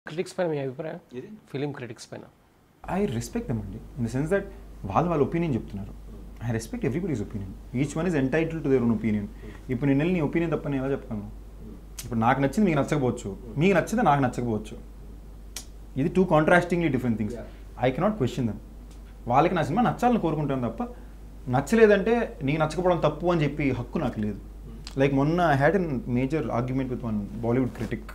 Critics పైన మీ అభిప్రాయం ఇది ఫిలిం క్రిటిక్స్ పైన ఐ రెస్పెక్ట్ దమ్ అండి ఇన్ ద సెన్స్ దట్ వాళ్ళు వాళ్ళ ఒపీనియన్ చెప్తున్నారు I respect everybody's opinion each one is entitle to their own opinion ఇప్పుడు నేను వెళ్ళి నీ ఒపీనియన్ తప్ప నేను ఎలా చెప్పగలను ఇప్పుడు నాకు నచ్చింది మీకు నచ్చకపోవచ్చు మీకు నచ్చితే నాకు నచ్చకపోవచ్చు ఇది two contrastingly different things I cannot question them వాళ్ళకి నా సినిమా నచ్చాలని కోరుకుంటాను తప్ప నచ్చలేదంటే నీకు నచ్చకపోవడం తప్పు అని చెప్పి హక్కు నాకు లేదు లైక్ మొన్న had an major argument with one Bollywood critic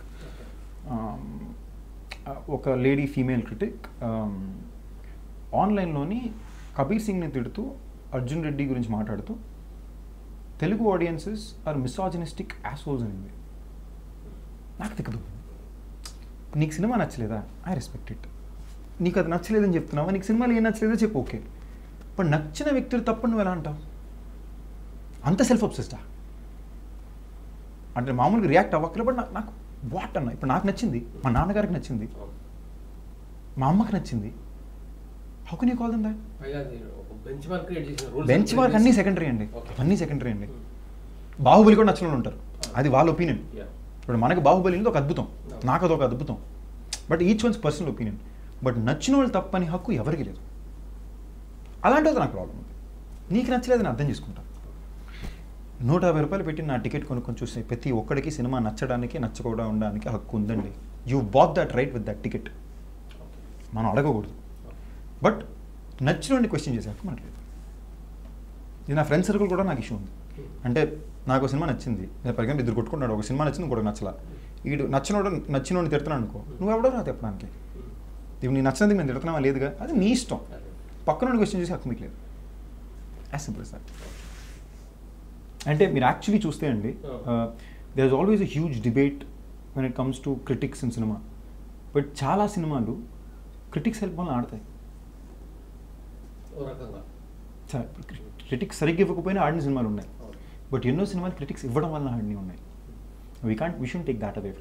ఒక లేడీ ఫీమేల్ క్రిటిక్ ఆన్లైన్లోని కబీర్ సింగ్ని తిడుతూ అర్జున్ రెడ్డి గురించి మాట్లాడుతూ Telugu audiences are misogynistic assholes అనింది నాకు తిక్కదు నీకు సినిమా నచ్చలేదా ఐ రెస్పెక్ట్ ఇట్ నీకు అది నచ్చలేదని చెప్తున్నావా నీకు సినిమాలో ఏం నచ్చలేదో చెప్పు ఓకే బట్ నచ్చిన వ్యక్తులు తప్ప నువ్వు ఎలా అంటావు అంత సెల్ఫ్ అబ్సెస్డా అంటే మామూలుగా రియాక్ట్ అవ్వక్కలే బట్ నాకు నాకు వాట్ అన్న ఇప్పుడు నాకు నచ్చింది మా నాన్నగారికి నచ్చింది మా అమ్మకి నచ్చింది how can you call them that పైగా బెంచ్ మార్క్ క్రియేట్ చేసిన రూల్స్ బెంచ్ మార్క్ అన్నీ సెకండరీ అండి Okay. అన్నీ సెకండరీ అండి బాహుబలి కూడా నచ్చిన వాళ్ళు ఉంటారు అది వాళ్ళ ఒపీనియన్ ఇప్పుడు మనకి బాహుబలి అనేది ఒక అద్భుతం నాకు అదొక అద్భుతం but each one's personal opinion but నచ్చిన వాళ్ళు తప్పని హక్కు ఎవరికి లేదు అలాంటి నాకు ప్రాబ్లం ఉంది నీకు నచ్చలేదని అర్థం చేసుకుంటా నూట యాభై రూపాయలు పెట్టి నా టికెట్ కొనుక్కొని చూస్తే ప్రతి ఒక్కడికి సినిమా నచ్చడానికి నచ్చకుండా ఉండడానికి హక్కు ఉందండి you bought that right with that ticket మనం అడగకూడదు బట్ నచ్చినోడిని క్వశ్చన్ చేసే హక్కు మనకు లేదు ఇది నా ఫ్రెండ్ సర్కిల్ కూడా నాకు ఇష్యూ ఉంది అంటే నాకు ఒక సినిమా నచ్చింది నేను ఫర్ ఎగ్జాంపుల్ ఇద్దరు కొట్టుకున్నాడు ఒక సినిమా నచ్చింది ఇంకోటి నచ్చలా వీడు నచ్చినోడు నచ్చినోడిని తిడుతున్నాను అనుకో నువ్వు ఎవడో నాకు తిప్పడానికి ఇప్పుడు నీ నచ్చినందుకు నేను తిడుతున్నావా లేదుగా అది నీ ఇష్టం పక్కన క్వశ్చన్ చేసే హక్కు మీకు లేదు యాజ్ సింపుల్ సార్ అంటే మీరు యాక్చువల్లీ చూస్తే అండి there is always a huge debate when it comes to critics in సినిమా బట్ చాలా సినిమాలు క్రిటిక్స్ హెల్ప్ వల్ల ఆడతాయి ఓ రకంగా క్రిటిక్స్ సరిగ్గా ఇవ్వకపోయినా ఆడిన సినిమాలు ఉన్నాయి బట్ ఎన్నో సినిమాలు క్రిటిక్స్ ఇవ్వడం వల్ల ఆడినవి ఉన్నాయి we can't we should take that away